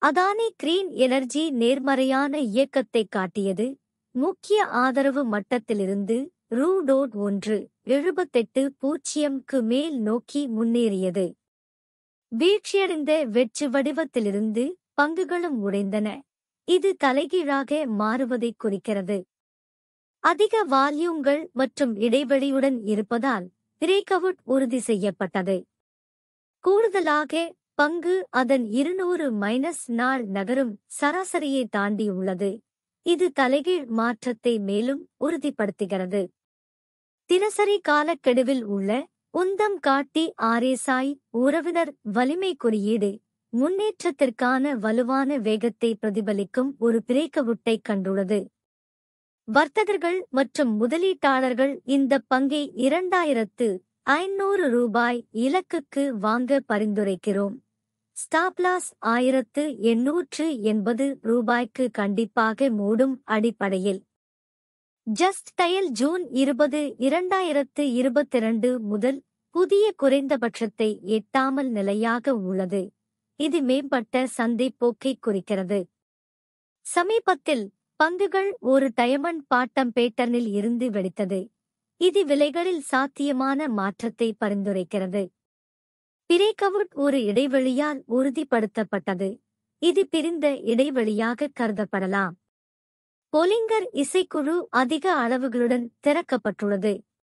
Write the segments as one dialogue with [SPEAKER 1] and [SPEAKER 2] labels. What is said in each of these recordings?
[SPEAKER 1] Adani green energy நேர்மறையான இயக்கத்தை காட்டியது முக்கிய ஆதரவு மட்டத்திலிருந்து ரூ டோட் ஒன்று எழுபத்தெட்டு பூஜ்ஜியம்க்கு மேல் நோக்கி முன்னேறியது வீழ்ச்சியடைந்த வெற்று வடிவத்திலிருந்து பங்குகளும் உடைந்தன இது தலைகீழாக மாறுவதைக் குறிக்கிறது அதிக வால்யூம்கள் மற்றும் இடைவெளியுடன் இருப்பதால் பிரேக்அவுட் உறுதி செய்யப்பட்டது கூடுதலாக பங்கு அதன் இருநூறு மைனஸ் நாள் நகரும் சராசரியை தாண்டியுள்ளது இது தலைகீழ் மாற்றத்தை மேலும் உறுதிப்படுத்துகிறது தினசரி காலக்கெடுவில் உள்ள உந்தம் காட்டி ஆர்எஸ்ஐ உறவினர் வலிமை குறியீடு முன்னேற்றத்திற்கான வலுவான வேகத்தை பிரதிபலிக்கும் ஒரு பிரேக்கவுட்டை கண்டுள்ளது வர்த்தகர்கள் மற்றும் முதலீட்டாளர்கள் இந்த பங்கை இரண்டாயிரத்து ஐநூறு ரூபாய் இலக்குக்கு வாங்க பரிந்துரைக்கிறோம் ஸ்டாப்லாஸ் ஆயிரத்து எண்ணூற்று எண்பது ரூபாய்க்கு கண்டிப்பாக மூடும் அடிப்படையில் ஜஸ்ட் டயல் ஜூன் இருபது இரண்டாயிரத்து இருபத்திரண்டு முதல் புதிய குறைந்தபட்சத்தை எட்டாமல் நிலையாக உள்ளது இது மேம்பட்ட சந்தை போக்கை குறிக்கிறது சமீபத்தில் பங்குகள் ஒரு டயமண்ட் பாட்டம் பேட்டர்னில் இருந்து வெடித்தது இது விலைகளில் சாத்தியமான மாற்றத்தை பரிந்துரைக்கிறது பிரேக்கவுட் ஒரு இடைவெளியால் உறுதிப்படுத்தப்பட்டது இது பிரிந்த இடைவெளியாக கருதப்படலாம் பொலிங்கர் இசைக்குழு அதிக அளவுகளுடன் திறக்கப்பட்டுள்ளது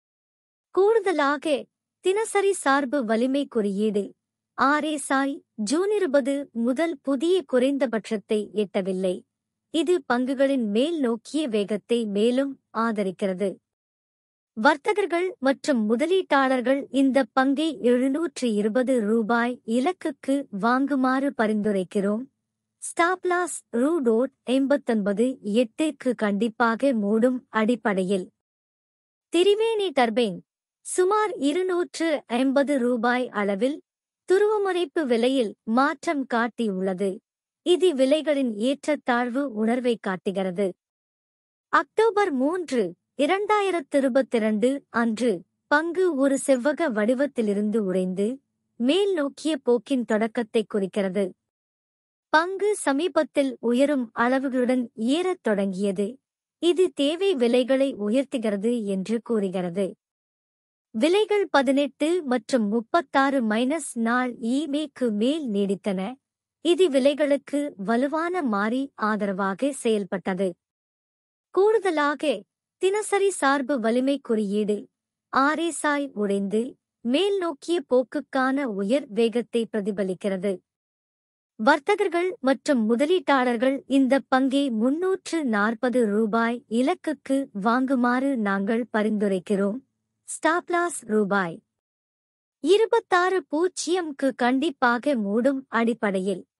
[SPEAKER 1] கூடுதலாக தினசரி சார்பு வலிமை குறியீடு ஆர்எஸ்ஐ ஜூன் இருபது முதல் புதிய குறைந்தபட்சத்தை எட்டவில்லை இது பங்குகளின் மேல் நோக்கிய வேகத்தை மேலும் ஆதரிக்கிறது வர்த்தகர்கள் மற்றும் முதலீட்டாளர்கள் இந்த பங்கை எழுநூற்று இருபது ரூபாய் இலக்குக்கு வாங்குமாறு பரிந்துரைக்கிறோம் ஸ்டாப்லாஸ் ரூடோட் எண்பத்தொன்பது எட்டுக்கு கண்டிப்பாக மூடும் அடிப்படையில் திரிவேணி டர்பைன் சுமார் இருநூற்று ஐம்பது ரூபாய் அளவில் துருவமுனைப்பு விலையில் மாற்றம் காட்டியுள்ளது இது விலைகளின் ஏற்றத்தாழ்வு உணர்வை காட்டுகிறது அக்டோபர் மூன்று இரண்டாயிரத்து இருபத்திரண்டு அன்று பங்கு ஒரு செவ்வக வடிவத்திலிருந்து உடைந்து மேல் நோக்கிய போக்கின் தொடக்கத்தை குறிக்கிறது பங்கு சமீபத்தில் உயரும் அளவுகளுடன் ஏறத் தொடங்கியது இது தேவை விலைகளை உயர்த்துகிறது என்று கூறுகிறது விலைகள் பதினெட்டு மற்றும் முப்பத்தாறு மைனஸ் நாள் ஈமேக்கு மேல் நீடித்தன இது விலைகளுக்கு வலுவான மாறி ஆதரவாக செயல்பட்டது கூடுதலாக தினசரி சார்பு வலிமை குறியீடு ஆர்எஸ்ஐ உடைந்து மேல் நோக்கிய போக்குக்கான உயர் வேகத்தை பிரதிபலிக்கிறது வர்த்தகர்கள் மற்றும் முதலீட்டாளர்கள் இந்த பங்கை முன்னூற்று நாற்பது ரூபாய் இலக்குக்கு வாங்குமாறு நாங்கள் பரிந்துரைக்கிறோம் ஸ்டாப்லாஸ் ரூபாய் இருபத்தாறு பூஜ்ஜியம்க்கு கண்டிப்பாக மூடும் அடிப்படையில்